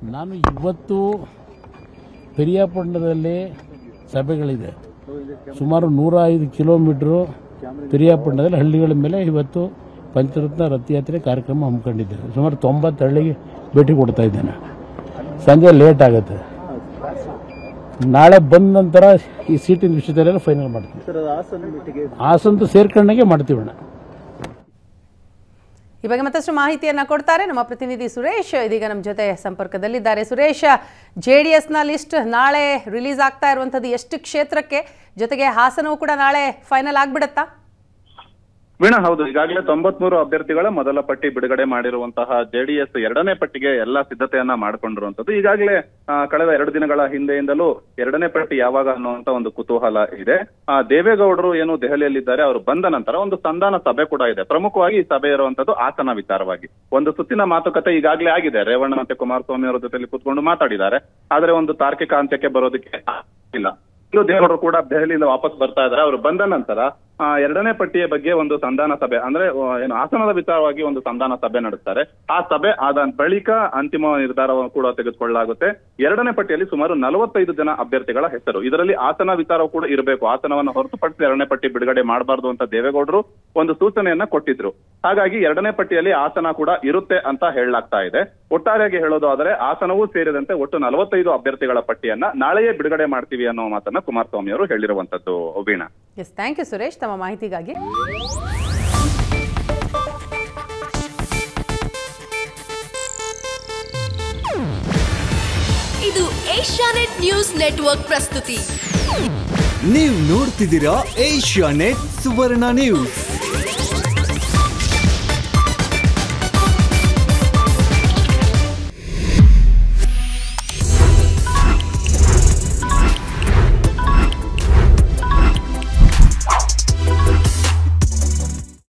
ನಾನು ಇವತ್ತು ಪೆರಿಯಾಪಟ್ಟಣದಲ್ಲಿ ಸಭೆಗಳಿದೆ ಸುಮಾರು ನೂರ ಐದು ಕಿಲೋಮೀಟ್ರು ಪೆರಿಯಾಪಟ್ಟಣದಲ್ಲಿ ಹಳ್ಳಿಗಳ ಮೇಲೆ ಇವತ್ತು ಪಂಚರತ್ನ ರಥಯಾತ್ರೆ ಕಾರ್ಯಕ್ರಮ ಹಮ್ಮಿಕೊಂಡಿದ್ದೇನೆ ಸುಮಾರು ತೊಂಬತ್ತು ಹಳ್ಳಿಗೆ ಭೇಟಿ ಕೊಡ್ತಾ ಇದ್ದೇನೆ ಸಂಜೆ ಲೇಟ್ ಆಗುತ್ತೆ ನಾಳೆ ಬಂದ ನಂತರ ಈ ಸೀಟಿನ ವಿಷಯದಲ್ಲೆಲ್ಲ ಫೈನಲ್ ಮಾಡ್ತೀವಿ ಸರ್ ಅದು ಹಾಸನ ಮೀಟಿಗೆ ಹಾಸಂತ ಸೇರ್ಕೊಂಡಾಗೆ ಮಾಡ್ತೀವಣ್ಣ ಈ ಬಗ್ಗೆ ಮತ್ತಷ್ಟು ಮಾಹಿತಿಯನ್ನ ಕೊಡ್ತಾರೆ ನಮ್ಮ ಪ್ರತಿನಿಧಿ ಸುರೇಶ್ ಇದೀಗ ನಮ್ಮ ಜೊತೆ ಸಂಪರ್ಕದಲ್ಲಿದ್ದಾರೆ ಸುರೇಶ್ ಜೆ ಡಿ ಎಸ್ನ ಲಿಸ್ಟ್ ನಾಳೆ ರಿಲೀಸ್ ಆಗ್ತಾ ಇರುವಂಥದ್ದು ಎಷ್ಟು ಕ್ಷೇತ್ರಕ್ಕೆ ಜೊತೆಗೆ ಹಾಸನವು ಕೂಡ ನಾಳೆ ಫೈನಲ್ ಆಗ್ಬಿಡತ್ತಾ ವೀಣಾ ಹೌದು ಈಗಾಗಲೇ ತೊಂಬತ್ಮೂರು ಅಭ್ಯರ್ಥಿಗಳ ಮೊದಲ ಪಟ್ಟಿ ಬಿಡುಗಡೆ ಮಾಡಿರುವಂತಹ ಜೆಡಿಎಸ್ ಎರಡನೇ ಪಟ್ಟಿಗೆ ಎಲ್ಲಾ ಸಿದ್ಧತೆಯನ್ನ ಮಾಡಿಕೊಂಡಿರುವಂತದ್ದು ಈಗಾಗಲೇ ಆ, ಕಳೆದ ಎರಡು ದಿನಗಳ ಹಿಂದೆಯಿಂದಲೂ ಎರಡನೇ ಪಟ್ಟಿ ಯಾವಾಗ ಅನ್ನುವಂತ ಒಂದು ಕುತೂಹಲ ಇದೆ ಆ, ದೇವೇಗೌಡರು ಏನು ದೆಹಲಿಯಲ್ಲಿದ್ದಾರೆ ಅವರು ಬಂದ ನಂತರ ಒಂದು ಸಂಧಾನ ಸಭೆ ಕೂಡ ಇದೆ ಪ್ರಮುಖವಾಗಿ ಈ ಸಭೆ ಇರುವಂತದ್ದು ಹಾಸನ ವಿಚಾರವಾಗಿ ಒಂದು ಸುತ್ತಿನ ಮಾತುಕತೆ ಈಗಾಗಲೇ ಆಗಿದೆ ರೇವಣ್ಣ ಮತ್ತೆ ಕುಮಾರಸ್ವಾಮಿ ಅವರ ಜೊತೆಲಿ ಕೂತ್ಕೊಂಡು ಮಾತಾಡಿದ್ದಾರೆ ಆದ್ರೆ ಒಂದು ತಾರ್ಕಿಕ ಅಂತ್ಯಕ್ಕೆ ಬರೋದಕ್ಕೆ ಇಲ್ಲ ಇನ್ನು ದೇವರು ಕೂಡ ದೆಹಲಿಯಿಂದ ವಾಪಸ್ ಬರ್ತಾ ಇದ್ದಾರೆ ಅವರು ಬಂದ ನಂತರ ಆ, ಎರಡನೇ ಪಟ್ಟಿಯ ಬಗ್ಗೆ ಒಂದು ಸಂಧಾನ ಸಭೆ ಅಂದ್ರೆ ಆ, ಏನು ಹಾಸನದ ವಿಚಾರವಾಗಿ ಒಂದು ಸಂಧಾನ ಸಭೆ ನಡೆಸ್ತಾರೆ ಆ ಸಭೆ ಆದ ಬಳಿಕ ಅಂತಿಮ ನಿರ್ಧಾರವನ್ನು ಕೂಡ ತೆಗೆದುಕೊಳ್ಳಲಾಗುತ್ತೆ ಎರಡನೇ ಪಟ್ಟಿಯಲ್ಲಿ ಸುಮಾರು ನಲವತ್ತೈದು ಜನ ಅಭ್ಯರ್ಥಿಗಳ ಹೆಸರು ಇದರಲ್ಲಿ ಹಾಸನ ವಿಚಾರ ಕೂಡ ಇರಬೇಕು ಹಾಸನವನ್ನು ಹೊರತುಪಡಿಸಿ ಎರಡನೇ ಪಟ್ಟಿ ಬಿಡುಗಡೆ ಮಾಡಬಾರ್ದು ಅಂತ ದೇವೇಗೌಡರು ಒಂದು ಸೂಚನೆಯನ್ನ ಕೊಟ್ಟಿದ್ರು ಹಾಗಾಗಿ ಎರಡನೇ ಪಟ್ಟಿಯಲ್ಲಿ ಹಾಸನ ಕೂಡ ಇರುತ್ತೆ ಅಂತ ಹೇಳಲಾಗ್ತಾ ಇದೆ ಒಟ್ಟಾರೆಯಾಗಿ ಹೇಳೋದಾದ್ರೆ ಹಾಸನವೂ ಸೇರಿದಂತೆ ಒಟ್ಟು ನಲವತ್ತೈದು ಅಭ್ಯರ್ಥಿಗಳ ಪಟ್ಟಿಯನ್ನ ನಾಳೆಯೇ ಬಿಡುಗಡೆ ಮಾಡ್ತೀವಿ ಅನ್ನೋ ಮಾತನ್ನ ಕುಮಾರಸ್ವಾಮಿ ಅವರು ಹೇಳಿರುವಂತದ್ದು Veena yes thank you Suresh ತಮ್ಮ ಮಾಹಿತಿಗಾಗಿ ಇದು ಏಷ್ಯಾನೆಟ್ ನ್ಯೂಸ್ ನೆಟ್ವರ್ಕ್ ಪ್ರಸ್ತುತಿ ನೀವು ನೋಡ್ತಿದ್ದೀರಾ ಏಷ್ಯಾ ನೆಟ್ ಸುವರ್ಣ ನ್ಯೂಸ್